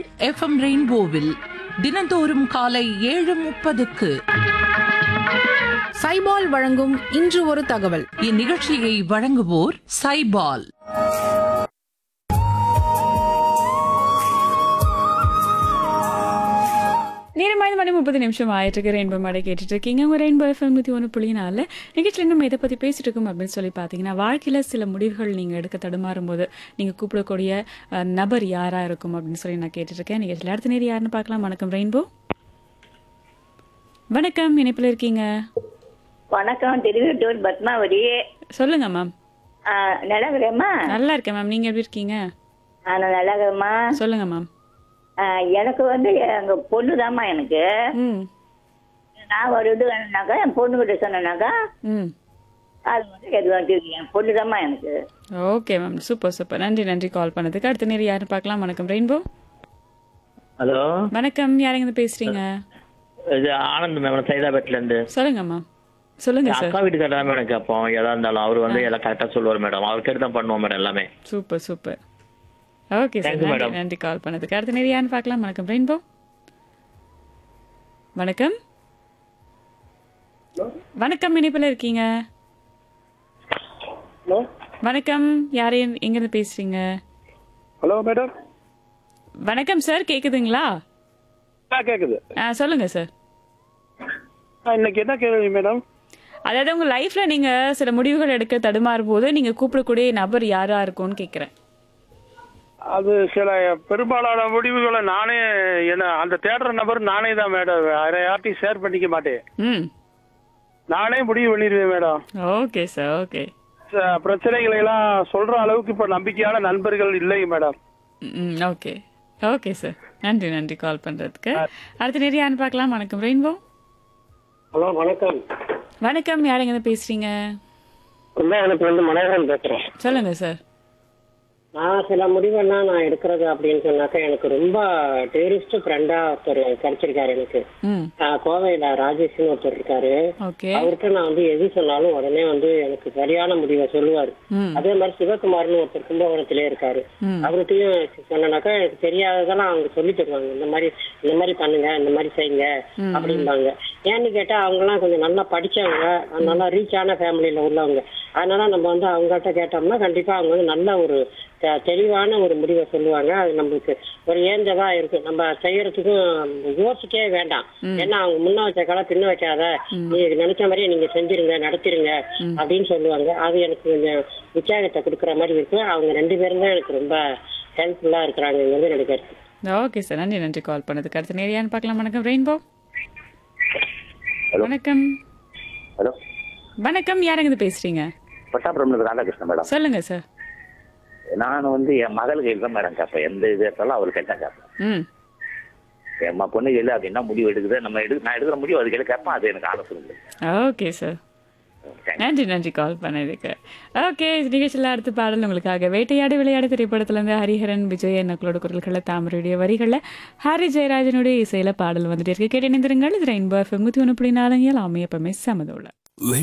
FM ரெயின்போவில் தினந்தோறும் காலை ஏழு முப்பதுக்கு சைபால் வழங்கும் இன்று ஒரு தகவல் இந்நிகழ்ச்சியை வழங்குவோர் சைபால் நேரம் ஐந்து மணி முப்பது நிமிஷம் ஆயிட்டு இருக்கு ரெயின்போ மாடை கேட்டுட்டு இருக்கீங்க உங்க ரெயின்போ எஃப்எம் நூற்றி ஒன்று புள்ளி நாலு நிகழ்ச்சியில் நம்ம எதை பற்றி பேசிட்டு இருக்கோம் அப்படின்னு சொல்லி பார்த்தீங்கன்னா வாழ்க்கையில் சில முடிவுகள் நீங்கள் எடுக்க தடுமாறும் போது நீங்கள் கூப்பிடக்கூடிய அஹ், நபர் யாராக இருக்கும் அப்படின்னு சொல்லி நான் கேட்டுட்டு இருக்கேன் நிகழ்ச்சியில் அடுத்த நேரம் யாருன்னு பார்க்கலாம் வணக்கம் ரெயின்போ வணக்கம் இணைப்பில் இருக்கீங்க வணக்கம் திருவட்டூர் பத்மாவதி சொல்லுங்க மேம் ஆ, நல்லா இருக்கிறேம்மா நல்லா இருக்கேன் மேம் நீங்கள் எப்படி இருக்கீங்க ஆ, நான் நல்லா இருக்கிறேம்மா சொல்லுங்க மேம் ஆ, எனக்கு வந்து எங்க பொண்ணு தாம்மா எனக்கு ம் நான் ஒரு இது வேணுனாக்கா என் பொண்ணுகிட்ட சொன்னேனாக்கா ம் அது வந்து எதுவும் தெரியும் என் பொண்ணு தாம்மா எனக்கு ஓகே மேம் சூப்பர் சூப்பர் நன்றி நன்றி கால் பண்ணதுக்கு அடுத்த நேரம் யாருன்னு பார்க்கலாம் வணக்கம் ரெயின்போ ஹலோ வணக்கம் யாருங்க பேசுறீங்க இது ஆனந்த் மேம் சைதாபேட்ல இருந்து சொல்லுங்க மேம் சொல்லுங்க சார் அக்கா வீட்டுக்காரர் தான் மேடம் கேட்போம் எதா இருந்தாலும் அவர் வந்து எல்லாம் கரெக்டா சொல்லுவார் மேடம் அவர் கேட்டு தான் பண்ணுவோம் மேடம் எல்லாமே super super okay sir Thank you, நன்றி madam. நன்றி கால் பண்ணதுக்கு அடுத்த நேரம் யாருன்னு பார்க்கலாம் வணக்கம் ரெயின்போ வணக்கம் வணக்கம் இணைப்பில் இருக்கீங்க ஹலோ வணக்கம் யார் எங்கேருந்து பேசுறீங்க ஹலோ மேடம் வணக்கம் சார் கேக்குதுங்களா ஆ கேட்குது ஆ சொல்லுங்க சார் ஆ இன்னைக்கு என்ன கேள்வி மேடம் அதாவது உங்க லைஃப்ல நீங்க சில முடிவுகள் எடுக்க தடுமாறும் போது நீங்க கூப்பிடக்கூடிய நபர் யாரா இருக்கும்னு கேக்குறேன் அது சில பெரும்பாலான முடிவுகளை நானே என்ன அந்த தேடுற நபர் நானே தான் மேடம் வேற யார்ட்டையும் ஷேர் பண்ணிக்க மாட்டேன் ம் நானே முடிவு பண்ணிடுவேன் மேடம் ஓகே சார் ஓகே ச- பிரச்சனைகளை எல்லாம் சொல்ற அளவுக்கு இப்ப நம்பிக்கையான நண்பர்கள் இல்லை மேடம் ம் ஓகே ஓகே சார் நன்றி நன்றி கால் பண்றதுக்கு அடுத்த நேரம் யாருன்னு பார்க்கலாம் வணக்கம் ரெயின்போ ஹலோ வணக்கம் வணக்கம் யாருங்க இருந்து பேசுறீங்க கும்பகோணத்துல இருந்து மனோகரன் பேசுறேன் சொல்லுங்க சார் நான் சில முடிவெல்லாம் நான் எடுக்கிறது அப்படின்னு சொன்னாக்கா எனக்கு ரொம்ப டேரிஸ்ட் ஃப்ரெண்டா ஒருத்தர் கிடைச்சிருக்காரு எனக்கு ம் ஆஹ் கோவையில ராஜேஷ்னு ஒருத்தர் இருக்காரு ஓகே அவர்கிட்ட நான் வந்து எது சொன்னாலும் உடனே வந்து எனக்கு சரியான முடிவை சொல்லுவாரு ம் அதே மாதிரி சிவகுமார்னு ஒருத்தர் கும்பகோணத்திலே இருக்காரு ம் அவர்கிட்டயும் சொன்னனாக்கா எனக்கு தெரியாததெல்லாம் அவங்க சொல்லி தருவாங்க இந்த மாதிரி இந்த மாதிரி பண்ணுங்க இந்த மாதிரி செய்யுங்க அப்படிம்பாங்க ஏன்னு கேட்டா அவங்க எல்லாம் கொஞ்சம் நல்லா படிச்சவங்க நல்லா ரீச் ஆன ஃபேமிலியில உள்ளவங்க அதனால நம்ம வந்து அவங்ககிட்ட கேட்டோம்னா கண்டிப்பா அவங்க வந்து நல்ல ஒரு தெ- தெளிவான ஒரு முடிவை சொல்லுவாங்க அது நம்மளுக்கு ஒரு ஏஞ்சதா இருக்கு நம்ம செய்யறதுக்கும் யோசிக்கவே வேண்டாம் ஏன்னா அவங்க முன்ன வச்ச கால பின்ன வைக்காத நீங்க நினைச்ச மாதிரியே நீங்க செஞ்சிருங்க நடத்திருங்க அப்படின்னு சொல்லுவாங்க அது எனக்கு கொஞ்சம் உற்சாகத்தை கொடுக்குற மாதிரி இருக்கு அவங்க ரெண்டு பேரும் தான் எனக்கு ரொம்ப ஹெல்ப்ஃபுல்லா இருக்கிறாங்கிறது எனக்கு கருத்து ஓகே சார் நன்றி நன்றி கால் பண்ணதுக்கு அடுத்த நேரம் யாருன்னு பார்க்கலாம் வணக்கம் ரெயின்போ வணக்கம் ஹலோ வணக்கம் யாருங்க இருந்து பேசுறீங்க பட்டாபுரம்ல ராதாகிருஷ்ணன் மேடம் சொல்லுங்க சார் நான் வந்து என் மகளுக்கு தான் மேடம் கேட்பேன் எந்த இது எடுத்தாலும் அவளுக்கு கேட்டா கேட்பேன் ம் என் ம- பொண்ணு எழுது அது என்ன முடிவு எடுக்குது நம்ம எடு நான் எடுக்கிற முடிவு அதுக்கு கேட்பேன் அது எனக்கு ஆலோசனை ஓகே சார் நன்றி நன்றி கால் பண்ணதுக்கு ஓகே நிகழ்ச்சியில் அடுத்த பாடல் உங்களுக்காக வேட்டையாடு விளையாடு திரைப்படத்திலிருந்து ஹரிஹரன் விஜய் என்னக்களோட குரல்களில் தாமரையுடைய வரிகளில் ஹாரி ஜெயராஜனுடைய இசையில பாடல் வந்துட்டு இருக்கு கேட்டு இணைந்திருங்கள் இது ரெயின்போ எஃப்எம் நூற்றி ஒன்று புள்ளி நாலு எல்லாமே எப்பவுமே சமதோல